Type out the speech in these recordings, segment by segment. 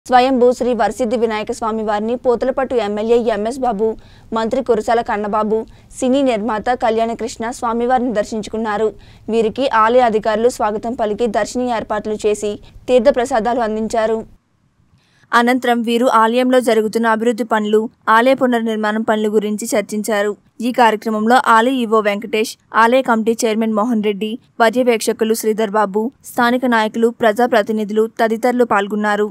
స్వయంభూ శ్రీ వరసిద్ధి వినాయక స్వామి వారిని Pothalapattu MLA MS బాబు మంత్రి కురసాల కన్నబాబు సినీ నిర్మాత కళ్యాణకృష్ణ స్వామివారిని దర్శించుకున్నారు వీరికి ఆలయ అధికారులు స్వాగతం పలికి దర్శనీయ ఏర్పాట్లు చేసి తీర్థ ప్రసాదాలు అందించారు అనంతరం వీరు ఆలయంలో జరుగుతున్న అభివృద్ధి పనులు ఆలయ పునర్నిర్మాణం పనుల గురించి చర్చించారు ఈ కార్యక్రమంలో ఆలయ ఈవో వెంకటేష్ ఆలయ కమిటీ చైర్మన్ మోహన్ రెడ్డి పర్యవేక్షకులు శ్రీధర్ బాబు స్థానిక నాయకులు ప్రజాప్రతినిధులు తదితరులు పాల్గొన్నారు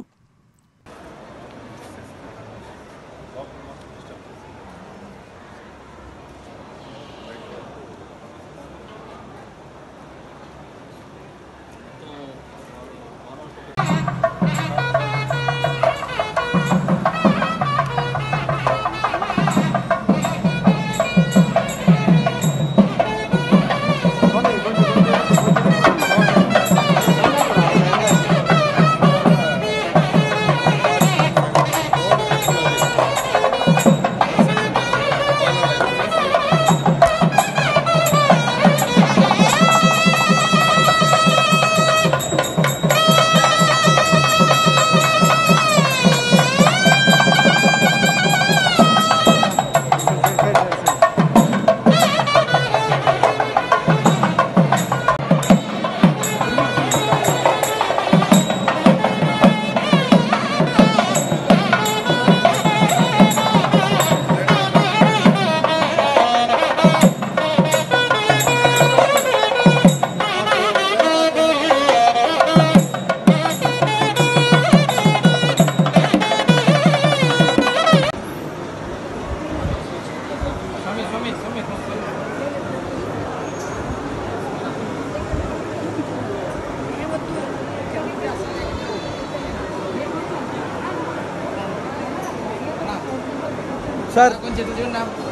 సార్ కొంచెం చూడండి